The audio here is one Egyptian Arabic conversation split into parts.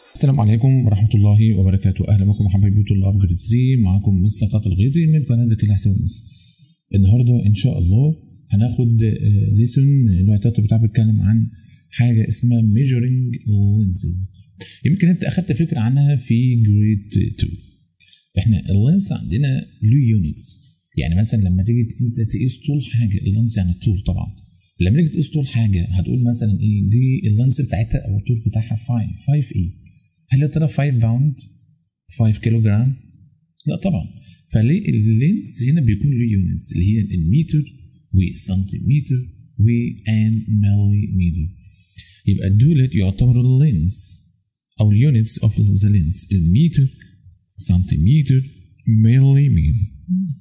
السلام عليكم ورحمة الله وبركاته أهلا بكم حبايبي طلاب جريد 3 معاكم مستر طاط الغيطي من قناة ذكي الحساب مس النهاردة إن شاء الله هناخد ليسون اللي هو التايتل بتاعه بيتكلم عن حاجة اسمها measuring lenses يمكن أنت أخدت فكرة عنها في جريد 2 إحنا اللينس عندنا له يونتس يعني مثلا لما تيجي أنت تقيس طول حاجة اللينس يعني الطول طبعا لما تيجي تقيس طول حاجة هتقول مثلا إيه دي اللينس بتاعتها أو الطول بتاعها 5 5 إيه هل يا ترى 5 باوند 5 كيلو جرام لا طبعا فليه اللينس هنا بيكون له يونتس اللي هي المتر وسنتيمتر وان مليمتر يبقى دولت يعتبروا اللينس او اليونتس اوف ذا لينس المتر سنتيمتر مليمتر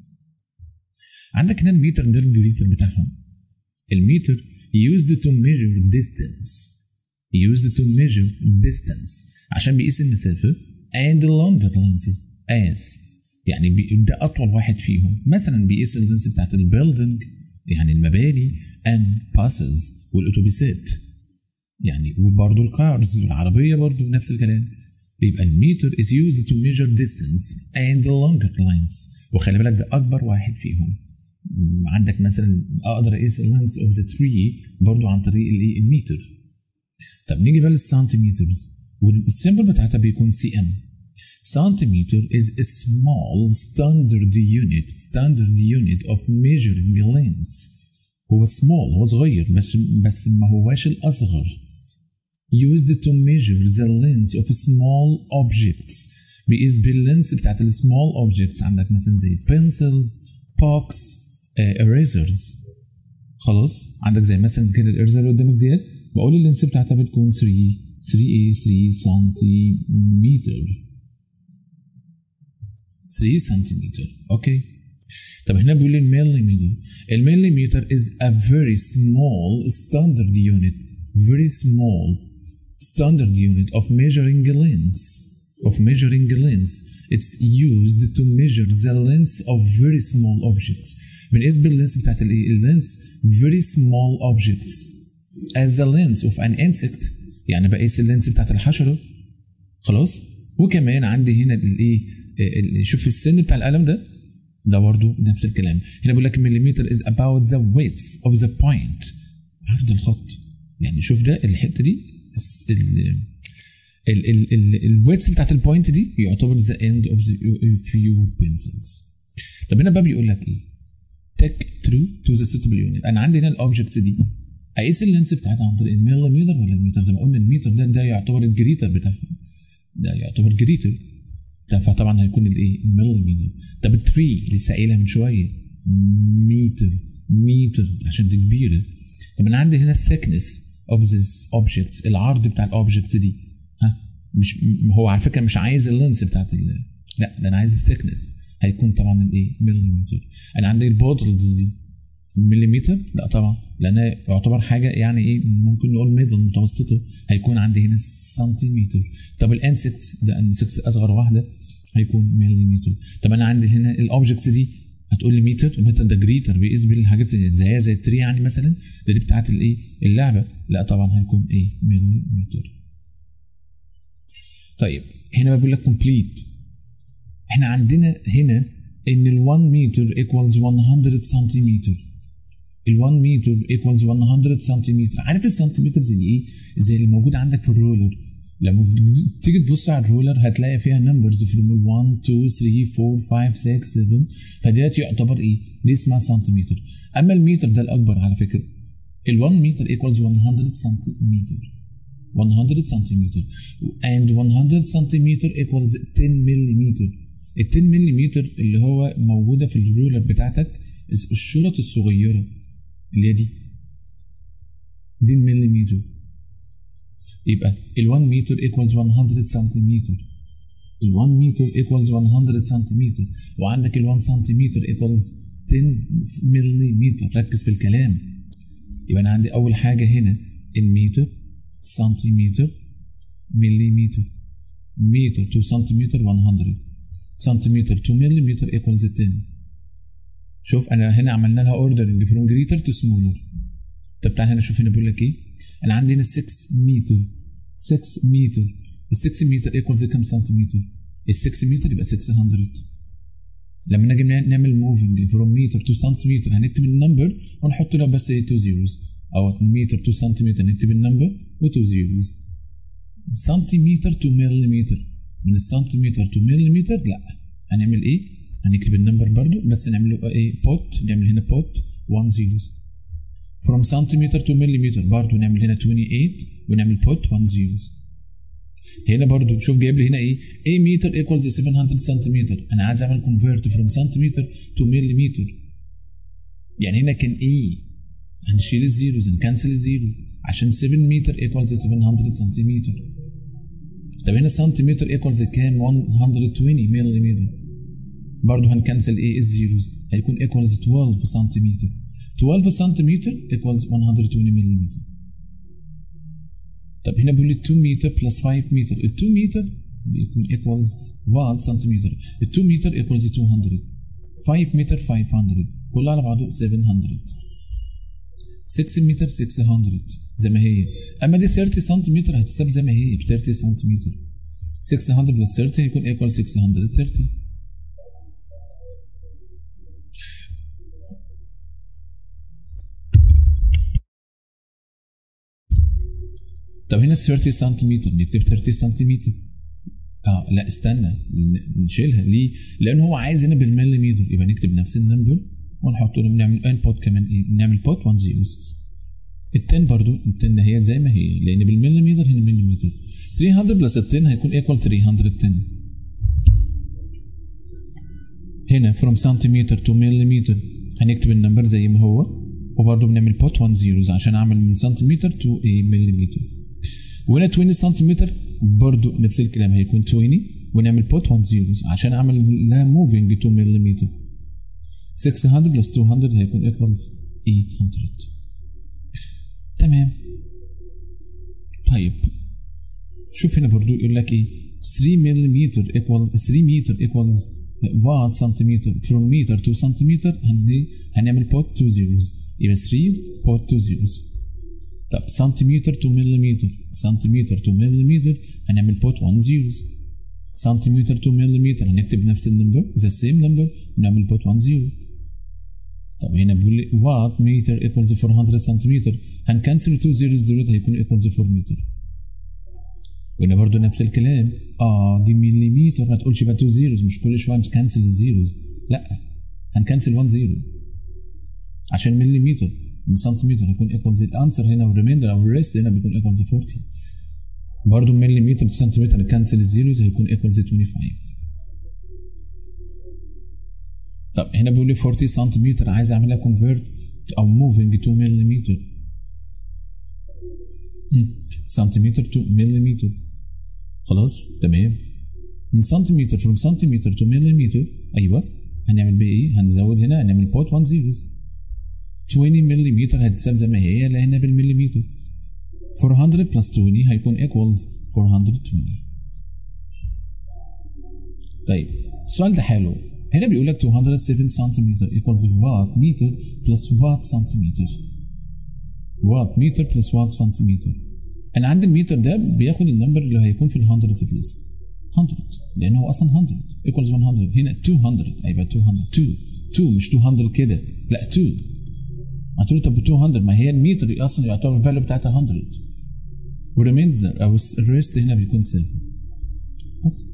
عندك هنا المتر ده الجريتر بتاعهم المتر used to measure distance used to measure distance عشان بيقيس المسافة and longer lenses as يعني ده أطول واحد فيهم مثلا بيقيس اللينس بتاعت البيلدينج يعني المباني and buses والأتوبيسات يعني وبرضه الكارز العربية برضه نفس الكلام يبقى المتر is used to measure distance and longer lengths وخلي بالك ده أكبر واحد فيهم عندك مثلا أقدر أقيس اللينس اوف ذا تري برضه عن طريق الإيه المتر طب نيجي بقى للسنتيمترز والسيمبل بتاعتها بيكون سي ام centimeter is a small standard unit standard unit of measuring lengths هو small هو صغير بس بس ما هواش الأصغر used to measure the length of small objects بيقيس باللينس بتاعت السمول objects عندك مثلا زي pencils box uh, erasers خلاص عندك زي مثلا كده الارزر اللي قدامك ديت بقول اللينس بتاعتها بتكون 3 3 ايه 3 سنتيمتر 3 سنتيمتر اوكي طب هنا بيقول لي المليمتر المليمتر is a very small standard unit very small standard unit of measuring lengths of measuring lengths it's used to measure the length of very small objects بنقيس باللينس بتاعت الايه اللينس very small objects as the length of an insect يعني بقيس اللينس بتاعت الحشره خلاص وكمان عندي هنا الايه شوف السن بتاع القلم ده ده برضه نفس الكلام هنا بيقول لك مليمتر is about the width of the point عرض الخط يعني شوف ده الحته دي الويتس بتاعت البوينت دي يعتبر the end of the few pencils طب هنا بقى بيقول لك ايه take true to the suitable unit انا عندي هنا الاوبجكتس دي اقيس اللينس بتاعتها عن طريق المليمتر ولا المتر زي ما قلنا المتر ده ده يعتبر الجريتر بتاعهم ده يعتبر جريتر ده فطبعا هيكون الايه المليمتر طب التري لسه قايلها من شويه متر متر عشان دي كبيره طب انا عندي هنا الثيكنس اوف ذيس اوبجكتس العرض بتاع الاوبجكت دي ها مش هو على فكره مش عايز اللينس بتاعت ال لا ده انا عايز الثيكنس هيكون طبعا الايه مليمتر انا عندي البودلز دي مليمتر لا طبعا لان يعتبر حاجه يعني ايه ممكن نقول ميدل متوسطه هيكون عندي هنا سنتيمتر طب الانسكت ده انسكت اصغر واحده هيكون مليمتر طب انا عندي هنا الاوبجكتس دي هتقول لي متر متر ده جريتر بيقيس بالحاجات زي زي التري يعني مثلا ده دي بتاعت الايه اللعبه لا طبعا هيكون ايه مليمتر طيب هنا بقول لك كومبليت احنا عندنا هنا ان ال 1 متر equals 100 سنتيمتر ال 1 متر equals 100 سنتيمتر عارف السنتيمتر زي ايه؟ زي اللي موجود عندك في الرولر لما تيجي تبص على الرولر هتلاقي فيها نمبرز فروم 1 2 3 4 5 6 7 فديت يعتبر ايه؟ دي اسمها سنتيمتر اما المتر ده الاكبر على فكره ال 1 متر equals 100 سنتيمتر 100 سنتيمتر and 100 سنتيمتر equals 10 مليمتر ال 10 مليمتر اللي هو موجوده في الرولر بتاعتك الشرط الصغيره اللي هي دي دي المليمتر يبقى ال 1 متر equals 100 سنتيمتر ال 1 متر equals 100 سنتيمتر وعندك ال 1 سنتيمتر equals 10 مليمتر ركز في الكلام يبقى انا عندي اول حاجه هنا المتر سنتيمتر مليمتر متر تو سنتيمتر 100 سنتيمتر تو مليمتر equals 10 شوف انا هنا عملنا لها اوردرنج فروم جريتر تو سمولر طب تعالى هنا شوف هنا بيقول لك ايه انا عندي هنا 6 متر 6 متر ال 6 متر ايكوالز كام سنتيمتر؟ ال 6 متر يبقى 600 لما نيجي نعمل موفينج فروم متر تو سنتيمتر هنكتب النمبر ونحط له بس ايه 2 زيروز او من متر تو سنتيمتر نكتب النمبر و2 زيروز سنتيمتر تو مليمتر من السنتيمتر تو مليمتر لا هنعمل ايه؟ هنكتب النمبر برضو بس نعمل له ايه بوت نعمل هنا بوت 1 زيروز from centimeter to millimeter برضو نعمل هنا 28 ونعمل بوت 1 زيروز هنا برضو شوف جايب لي هنا ايه a meter equals 700 سنتيمتر انا عايز اعمل convert from centimeter to millimeter يعني هنا كان ايه هنشيل الزيروز نكنسل الزيرو عشان 7 متر equals 700 سنتيمتر طب هنا سنتيمتر equals كام 120 مليمتر برضو هنكنسل ايه الزيروز هيكون equals 12 سنتيمتر 12 سنتيمتر equals 120 مليمتر طب هنا بيقول لي 2 متر بلس 5 متر ال 2 متر بيكون equals 1 سنتيمتر ال 2 متر equals 200 5 متر 500 كله على بعضه 700 6 متر 600 زي ما هي اما دي 30 سنتيمتر هتتساب زي ما هي ب 30 سنتيمتر 600 بلس 30 يكون equal 630 طب هنا 30 سنتيمتر نكتب 30 سنتيمتر اه لا استنى نشيلها ليه؟ لان هو عايز هنا بالمليمتر يبقى نكتب نفس النمبر ونحط له نعمل انبوت كمان ايه؟ نعمل بوت 1 زيروز ال 10 برضو ال 10 هي زي ما هي لان بالمليمتر هنا مليمتر 300 بلس ال 10 هيكون ايكوال 310 هنا from سنتيمتر to مليمتر هنكتب النمبر زي ما هو وبرضه بنعمل بوت 1 زيروز عشان اعمل من سنتيمتر تو ايه مليمتر وهنا 20 سنتيمتر برضه نفس الكلام هيكون 20 ونعمل بوت 1 زيروز عشان اعمل لها موفينج 2 مليمتر 600 بلس 200 هيكون ايكوالز 800 تمام طيب شوف هنا برضو يقول لك ايه 3 مليمتر ايكوال 3 متر ايكوالز 1 سنتيمتر from meter to سنتيمتر هنعمل بوت 2 زيروز يبقى 3 بوت 2 زيروز طب سنتيمتر تو مليمتر سنتيمتر تو مليمتر هنعمل بوت 1 زيروز سنتيمتر تو مليمتر هنكتب نفس النمبر ذا سيم نمبر ونعمل بوت 1 زيرو طب هنا بيقول لي وات متر ايكوالز 400 سنتيمتر هنكنسل 2 زيروز دول هيكون ايكوالز 4 متر وهنا برضو نفس الكلام اه دي مليمتر ما تقولش بقى 2 زيروز مش كل شويه نكنسل الزيروز لا هنكنسل 1 زيرو عشان مليمتر من سنتيمتر هيكون ايكوالز الانسر هنا والريميندر او الريست هنا بيكون ايكوالز 40 برضه مليمتر تو سنتيمتر نكنسل الزيروز هيكون ايكوالز 25 طب هنا بيقول لي 40 سنتيمتر عايز اعملها كونفيرت او موفينج تو مليمتر سنتيمتر تو مليمتر خلاص تمام من سنتيمتر from سنتيمتر to مليمتر ايوه هنعمل بيه ايه؟ هنزود هنا هنعمل بوت 1 زيروز 20 ملم هتتساب زي ما هي لان بالمليمتر 400 بلس 20 هيكون equals 420 طيب السؤال ده حلو هنا بيقول لك 207 سنتيمتر equals وات متر بلس وات سنتيمتر وات متر بلس وات سنتيمتر انا عندي المتر ده بياخد النمبر اللي هيكون في ال 100 بليس 100 لان هو اصلا 100 equals 100 هنا 200 هيبقى 200 2 2 مش 200 كده لا 2 هتقول طب 200 ما هي المتر اصلا يعتبر الفاليو بتاعتها 100 والريميندر او الريست هنا بيكون 7 بس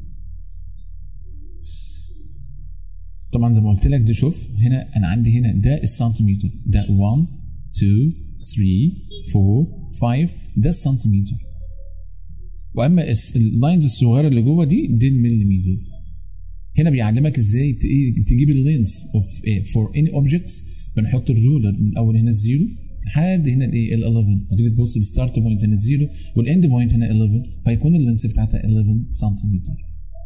طبعا زي ما قلت لك ده شوف هنا انا عندي هنا ده السنتيمتر ده 1 2 3 4 5 ده السنتيمتر واما اللاينز الصغيره اللي جوه دي دي المليمتر هنا بيعلمك ازاي تجيب اللينس اوف فور اني اوبجكتس بنحط الرولر من اول هنا الزيرو لحد هنا الايه ال 11 هتيجي تبص الستارت بوينت هنا زيرو والاند بوينت هنا 11 فيكون اللينس بتاعتها 11 سنتيمتر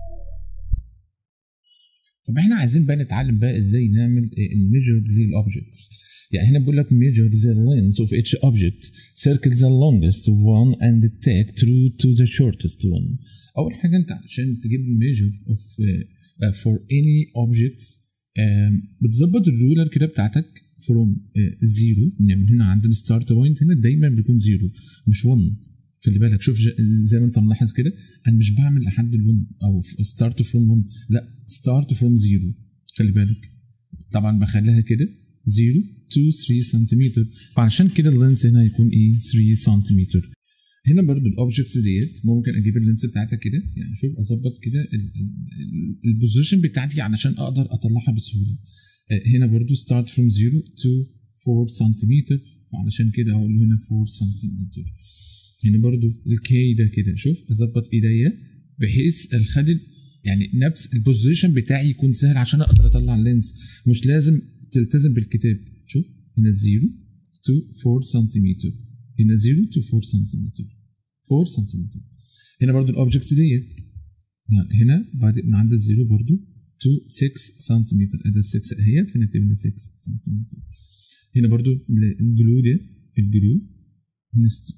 طب احنا عايزين بقى نتعلم بقى ازاي نعمل الميجر للاوبجكتس يعني هنا بيقول لك measure the length of each object circle the longest one and take through to the shortest one اول حاجه انت عشان تجيب measure of uh, for any objects uh, بتظبط الرولر كده بتاعتك from زيرو uh, من هنا عند الستارت بوينت هنا دايما بيكون زيرو مش 1 خلي بالك شوف ج- زي ما انت ملاحظ كده انا مش بعمل لحد ال1 او ستارت فروم 1 لا ستارت فروم 0 خلي بالك طبعا بخليها كده 0 2 3 سنتيمتر فعشان كده اللينس هنا هيكون ايه 3 سنتيمتر هنا برضو الاوبجكتس ديت ممكن اجيب اللينس بتاعتها كده يعني شوف اظبط كده ال- ال- ال- البوزيشن بتاعتي علشان اقدر اطلعها بسهوله آه، هنا برضو start from 0 to 4 سنتيمتر وعلشان كده هقول له هنا 4 سنتيمتر هنا برضو الكي ده كده شوف اظبط ايديا بحيث الخدد يعني نفس البوزيشن بتاعي يكون سهل عشان اقدر اطلع اللينس مش لازم تلتزم بالكتاب شوف هنا 0 to 4 سنتيمتر هنا 0 to 4 سنتيمتر 4 سنتيمتر هنا برضو الاوبجكت ديت هنا بعد من عند الزيرو برضو to 6 سنتيمتر ادي 6 اهيت فنكتب هنا 6 سنتيمتر هنا برضو الجلو ده الجلو من 0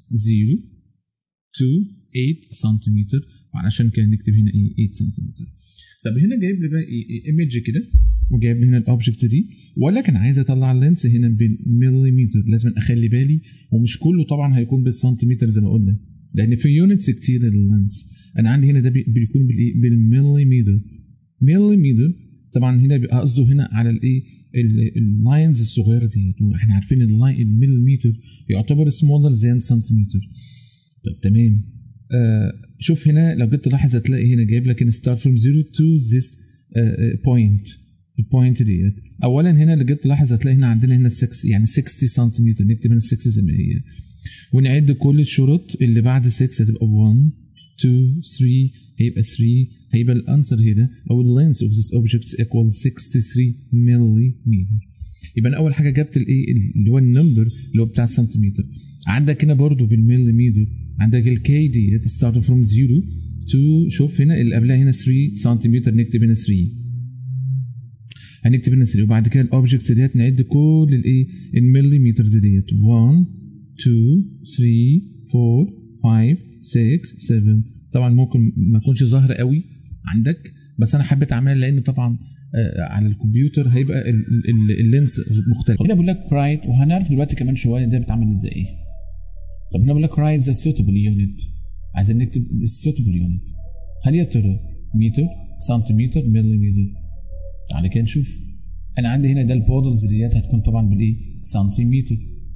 to 8 سنتيمتر وعلشان كده نكتب هنا ايه 8 سنتيمتر طب هنا جايب لي بقى ايه ايمج كده وجايب لي هنا الاوبجكت دي ولكن عايز اطلع اللينس هنا بالمليمتر لازم اخلي بالي ومش كله طبعا هيكون بالسنتيمتر زي ما قلنا لان في يونتس كتير لللينس انا عندي هنا ده بي- بيكون بالايه بالمليمتر مليمتر طبعا هنا بيبقى قصده هنا على الايه اللاينز الصغيره ديت واحنا عارفين اللاين المليمتر يعتبر سمولر ذان سنتيمتر طب تمام آه شوف هنا لو جيت تلاحظ هتلاقي هنا جايب لك ان ستارت فروم 0 تو ذيس بوينت البوينت ديت اولا هنا اللي جيت تلاحظ هتلاقي هنا عندنا هنا 6 يعني 60 سنتيمتر نكتب هنا 6 زي ما هي ونعد كل الشروط اللي بعد 6 هتبقى 1 2 3 هيبقى 3 هيبقى الانسر هنا او اللينس اوف ذيس اوبجكتس ايكوال 63 ملي يبقى انا اول حاجه جبت الايه اللي هو النمبر اللي هو بتاع السنتيمتر عندك هنا برضو بالمليمتر عندك الكي دي ستارت فروم 0 تو شوف هنا اللي قبلها هنا 3 سنتيمتر نكتب هنا 3 هنكتب هنا 3 وبعد كده الاوبجكت ديت نعد كل الايه المليمترز ديت 1 2 3 4 5 6 7 طبعا ممكن ما تكونش ظاهره قوي عندك بس انا حبيت اعملها لان طبعا آه، على الكمبيوتر هيبقى ال- ال- اللينس مختلف هنا بقول لك رايت وهنعرف دلوقتي كمان شويه ده بيتعمل ازاي طب هنا بقول لك رايت ذا suitable يونت عايزين نكتب السوتبل يونت هل يا ترى متر سنتيمتر مليمتر تعالى كده نشوف انا عندي هنا ده البودلز ديت هتكون طبعا بالايه سنتيمتر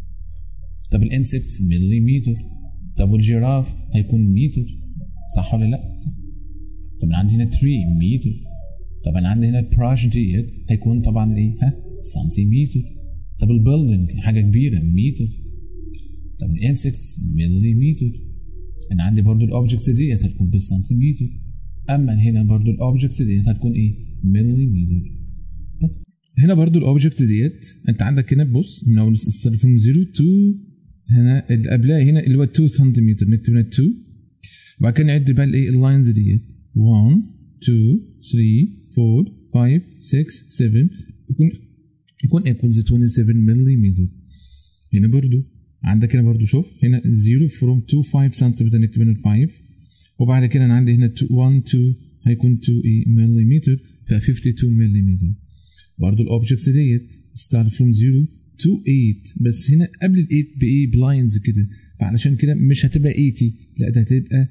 طب الانسكت مليمتر طب والجيراف هيكون متر صح ولا لا صح. طب انا عندي هنا تري متر طب انا عندي هنا البراش ديت هيكون طبعا ايه ها سنتيمتر طب البيلدنج حاجه كبيره متر طب الانسكتس مليمتر انا عندي برضو الاوبجكت ديت هتكون بالسنتيمتر اما هنا برضو الاوبجكت ديت هتكون ايه مليمتر بس هنا برضو الاوبجكت ديت انت عندك هنا بص من اول ستارت فروم 0 تو هنا اللي قبلها هنا اللي هو 2 سنتيمتر نكتب هنا 2 وبعد كده نعد بقى الايه اللاينز ديت 1 2 3 4 5 6 7 يكون يكون ايكوالز 27 ملم هنا برضو عندك هنا برضو شوف هنا 0 فروم 2 5 سنتيمتر نكتب هنا 5 وبعد كده انا عندي هنا 2 1 2 هيكون 2 ايه ملم ف 52 ملم برضو الاوبجكتس ديت start from 0 to 8 بس هنا قبل ال 8 بايه بلاينز كده فعلشان كده مش هتبقى 80 لا ده هتبقى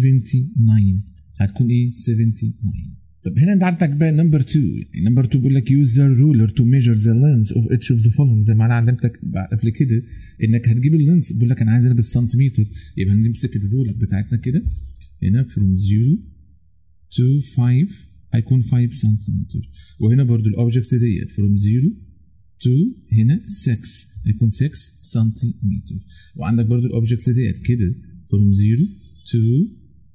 79 هتكون ايه 79 طب هنا انت عندك بقى نمبر 2 نمبر 2 بيقول لك use the ruler to measure the length of each of the following زي ما انا علمتك قبل كده انك هتجيب اللينس بيقول لك انا عايز انا بالسنتيمتر يبقى نمسك الرولر بتاعتنا كده هنا from 0 to 5 هيكون 5 سنتيمتر وهنا برضو الاوبجكت ديت from 0 to هنا 6 هيكون 6 سنتيمتر وعندك برضو الاوبجكت ديت كده from 0 to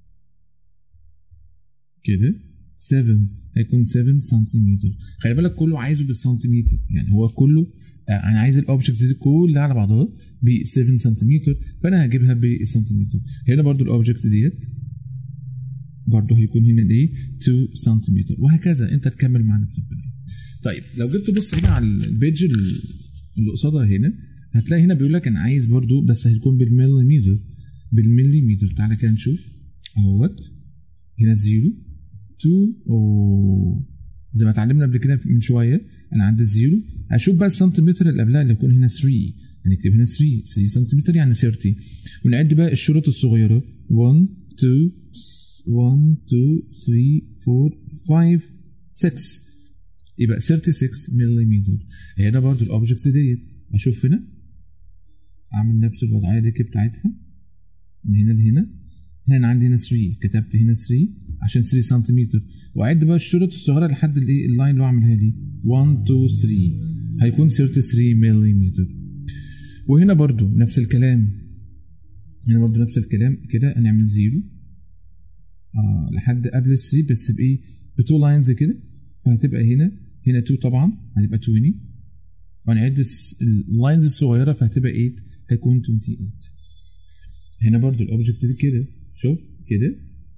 كده 7 هيكون 7 سنتيمتر خلي بالك كله عايزه بالسنتيمتر يعني هو كله آه، انا عايز الاوبجكت دي كلها على بعضها ب 7 سنتيمتر فانا هجيبها بالسنتيمتر هنا برضو الاوبجكت ديت برضه هيكون هنا الايه 2 سنتيمتر وهكذا انت تكمل مع نفسك بقى. طيب لو جيت تبص هنا على البيج ال- اللي قصادها هنا هتلاقي هنا بيقول لك انا عايز برضه بس هيكون بالمليمتر بالمليمتر تعالى كده نشوف اهوت هنا 0 2 او زي ما اتعلمنا قبل كده من شويه انا عندي الزيرو هشوف بقى السنتيمتر اللي قبلها اللي يكون هنا 3 هنكتب هنا 3 3 سنتيمتر يعني 30 ونعد بقى الشرط الصغيره 1 2 1 2 3 4 5 6 يبقى 36 ملم هنا برضو الاوبجكتس ديت اشوف هنا اعمل نفس الوضعيه دي بتاعتها من هنا لهنا هنا عندي هنا 3 كتبت هنا 3 عشان 3 سنتيمتر واعد بقى الشرط الصغيره لحد الايه اللاين اللي هو عاملها دي 1 2 3 هيكون 33 ملم وهنا برضو نفس الكلام هنا برضو نفس الكلام كده هنعمل زيرو آه لحد قبل ال 3 بس بايه بتو لاينز كده فهتبقى هنا هنا 2 طبعا هتبقى 20 وهنعد اللاينز الصغيره فهتبقى 8 هيكون 28 هنا برضو الاوبجكت دي كده شوف كده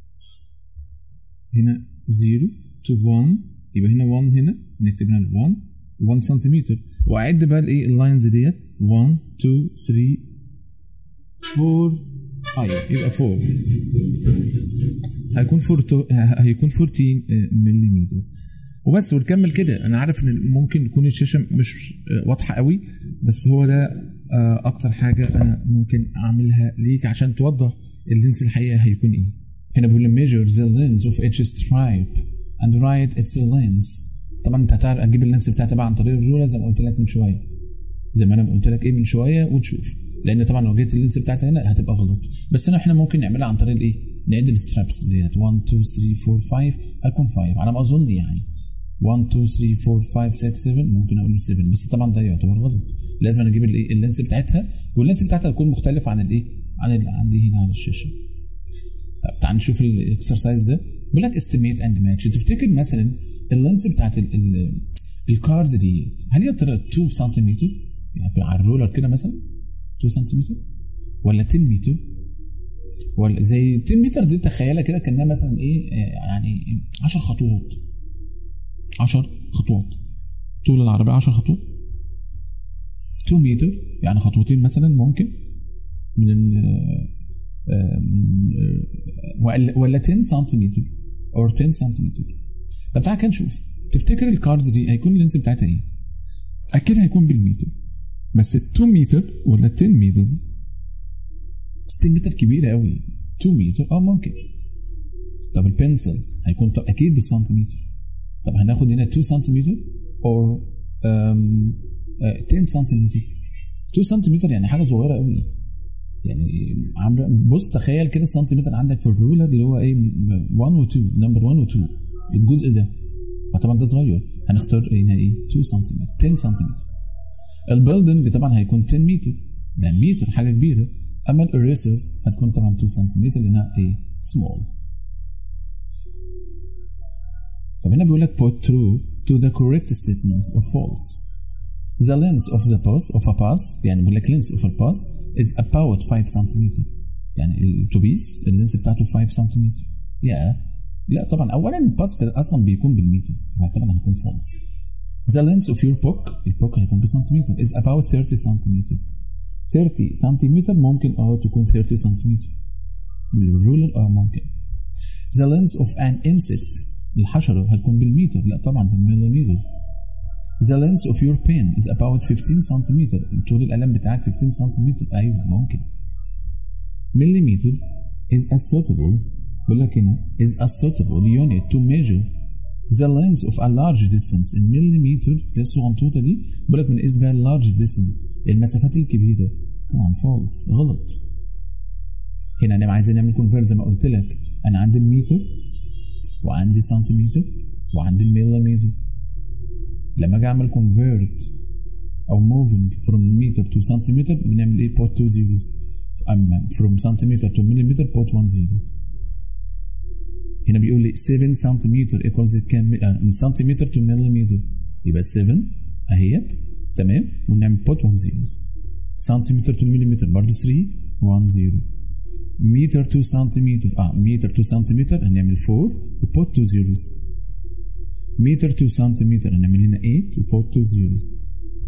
هنا 0 to 1 يبقى هنا 1 هنا نكتب هنا 1 1 سنتيمتر واعد بقى الايه اللاينز ديت 1 2 3 4 5 يبقى 4 هيكون 4 هيكون 14 ملم وبس ونكمل كده انا عارف ان ممكن يكون الشاشه مش واضحه قوي بس هو ده اكتر حاجه انا ممكن اعملها ليك عشان توضح اللينس الحقيقه هيكون ايه هنا بيقول measure the length of each stripe and write its length طبعا انت هتعرف هتجيب اللينس بتاعتها بقى عن طريق الرولة زي ما قلت لك من شويه زي ما انا قلت لك ايه من شويه وتشوف لان طبعا لو جيت اللينس بتاعتها هنا هتبقى غلط بس هنا احنا ممكن نعملها عن طريق الايه نعد السترابس ديت 1 2 3 4 5 هتكون 5 على ما اظن يعني 1 2 3 4 5 6 7 ممكن اقول 7 بس طبعا ده يعتبر غلط لازم انا اجيب الايه اللينس بتاعتها واللينس بتاعتها تكون مختلف عن الايه عن اللي عندي هنا على الشاشه طب تعال نشوف الاكسرسايز ده بيقول لك استيميت اند ماتش تفتكر مثلا اللينس بتاعت الكارز دي هل هي ترى 2 سنتيمتر يعني على الرولر كده مثلا 2 سنتيمتر ولا 10 متر ولا زي 10 متر دي تخيلها كده كانها مثلا ايه يعني 10 خطوات 10 خطوات طول العربية 10 خطوات 2 متر يعني خطوتين مثلا ممكن من ولا 10 سنتيمتر او 10 سنتيمتر طب تعالى كده نشوف تفتكر الكارز دي هيكون اللينس بتاعتها ايه؟ اكيد هيكون بالمتر بس ال 2 متر ولا 10 متر 10 متر كبيره قوي 2 متر اه ممكن طب البنسل هيكون طب اكيد بالسنتيمتر طب هناخد هنا 2 سنتيمتر او 10 سنتيمتر 2 سنتيمتر يعني حاجه صغيره قوي يعني عامله بص تخيل كده السنتيمتر عندك في الرولر اللي هو ايه 1 و 2 نمبر 1 و 2 الجزء ده فطبعا ده صغير هنختار هنا ايه 2 سنتيمتر 10 سنتيمتر البيلدنج طبعا هيكون 10 متر ده متر حاجه كبيره اما الاريسر هتكون طبعا 2 سنتيمتر لانها ايه سمول طب هنا بيقول لك put true to the correct statements or false The length of the pass of a pass يعني بيقول لك length of a pass is about 5 سنتيمتر يعني الاتوبيس اللينس بتاعته 5 سنتيمتر يا yeah. لا طبعا اولا الباس اصلا بيكون بالمتر طبعا هيكون فولس The length of your book البوك هيكون بسنتيمتر is about 30 سنتيمتر 30 سنتيمتر ممكن اه تكون 30 سنتيمتر الرولر اه ممكن The length of an insect الحشرة هتكون بالمتر لا طبعا بالمليمتر The length of your pen is about 15 سنتيمتر طول القلم بتاعك 15 سنتيمتر ايوه ممكن millimeter is a suitable بقول لك هنا is a suitable unit to measure the length of a large distance in millimeter اللي الصغنطوطه دي بقول لك بنقيس بيها large distance المسافات الكبيره طبعا false غلط هنا انا عايزين نعمل كونفيرت زي ما قلت لك انا عندي المتر وعندي سنتيمتر وعندي المليمتر لما اجي اعمل كونفيرت او موفينج فروم متر تو سنتيمتر بنعمل ايه بوت 2 زيروز اما فروم سنتيمتر تو مليمتر بوت 1 زيروز هنا بيقول لي 7 سنتيمتر ايكوالز كام من سنتيمتر تو مليمتر يبقى 7 اهيت تمام ونعمل بوت 1 زيروز سنتيمتر تو مليمتر برضه 3 1 0 متر تو سنتيمتر اه متر تو سنتيمتر هنعمل 4 وبوت 2 زيروز متر تو سنتيمتر هنعمل هنا 8 وبوت 2 زيروز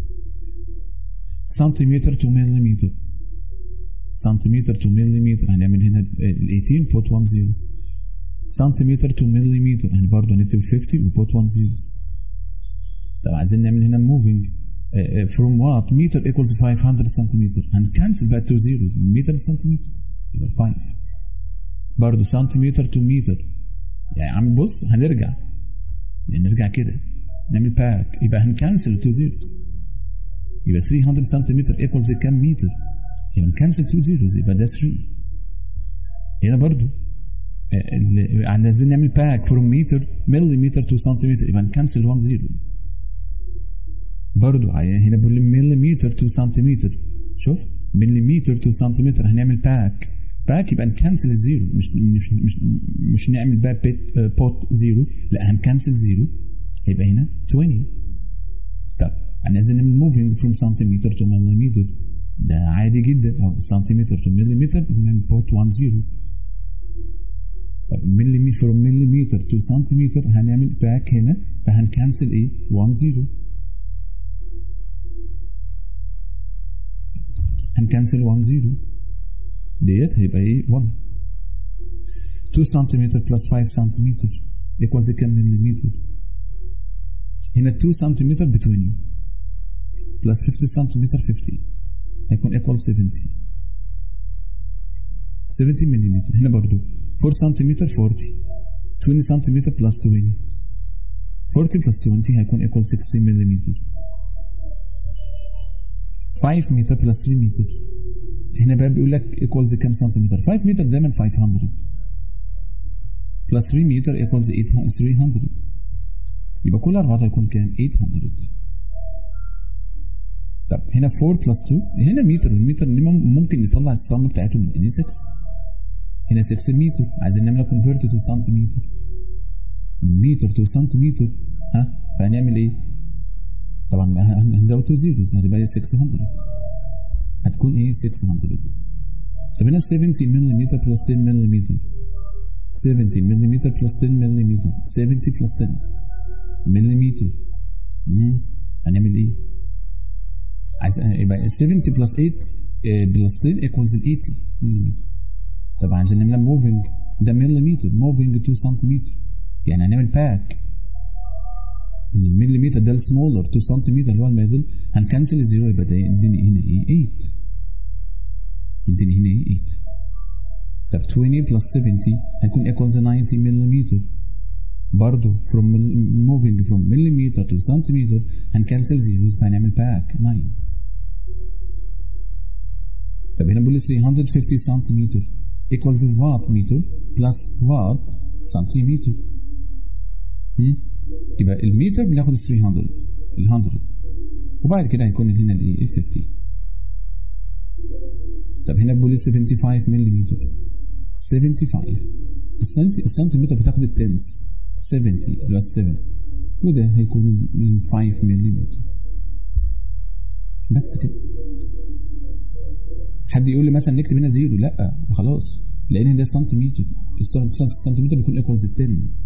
سنتيمتر تو مليمتر سنتيمتر تو مليمتر هنعمل هنا ال 18 بوت 1 زيروز سنتيمتر تو مليمتر يعني برضه هنكتب 50 وبوت 1 زيروز طب عايزين نعمل هنا موفينج from what meter equals 500 سنتيمتر هنكنسل بقى 2 zeros من متر لسنتيمتر يبقى 5 برضه سنتيمتر تو متر يعني عم بص هنرجع يعني نرجع كده نعمل باك يبقى هنكنسل 2 zeros يبقى 300 سنتيمتر ايكوالز كام متر يبقى نكنسل 2 zeros يبقى ده 3 هنا برضه عايزين نعمل باك فروم متر مليمتر تو سنتيمتر يبقى نكنسل 1 زيرو برضو هنا بيقول لي مليمتر تو سنتيمتر شوف مليمتر تو سنتيمتر هنعمل باك باك يبقى نكنسل الزيرو مش مش مش مش نعمل بقى بيت بوت زيرو لا هنكنسل زيرو هيبقى هنا 20 طب انا عايزين نعمل موفينج فروم سنتيمتر تو مليمتر ده عادي جدا او سنتيمتر تو مليمتر نعمل بوت 1 زيروز طب مليمتر فروم مليمتر تو سنتيمتر هنعمل باك هنا فهنكنسل ايه 1 زيرو هنكنسل 1 زيرو ديت هيبقى ايه 1 2 سنتيمتر بلس 5 سنتيمتر ايكوالز كام مليمتر هنا 2 سنتيمتر ب 20 بلس 50 سنتيمتر 50 هيكون ايكوال 70 70 ملم هنا برضو 4 سنتيمتر 40 20 سنتيمتر بلس 20 40 بلس 20 هيكون ايكوال 60 ملم 5 متر بلس 3 متر هنا بقى بيقول لك ايكوالز كام سنتيمتر 5 متر دايما 500 بلس 3 متر ايكوالز 300 يبقى كل على بعضها هيكون كام 800 طب هنا 4 بلس 2 هنا متر المتر ممكن نطلع الصم بتاعته من ان 6 هنا 6 متر عايزين نعملها كونفرت تو سنتيمتر من متر تو سنتيمتر ها فهنعمل ايه؟ طبعا هنزود تو زيروز هتبقى 600 هتكون ايه 600 طب هنا 70 ملم بلس 10 ملم 70 ملم بلس 10 ملم 70 بلس 10 ملم هنعمل ايه؟ عايز يبقى 70 بلس 8 بلس 10 ايكوالز 80 ملم طبعا عايزين نعملها موفينج ده مليمتر موفينج 2 سنتيمتر يعني هنعمل باك من المليمتر ده السمولر 2 سنتيمتر اللي هو الميدل هنكنسل الزيرو يبقى ده يديني هنا ايه 8 يديني هنا ايه 8 طب 20 بلس 70 هيكون ايكوالز 90 ملم برضه from moving from millimeter to centimeter هنكنسل زيروز فهنعمل باك 9 طب هنا بقول لي 350 سنتيمتر equals watt meter plus watt سنتيمتر يبقى المتر بناخد ال 300 ال 100 وبعد كده هيكون هنا الايه ال 50 طب هنا بقول لي 75 ملم 75 السنتي السنتيمتر بتاخد التنس 70 اللي هو 7 وده هيكون من 5 ملم بس كده حد يقول لي مثلا نكتب هنا زيرو لا خلاص لان ده سنتيمتر السنتيمتر بيكون ايكوالز 10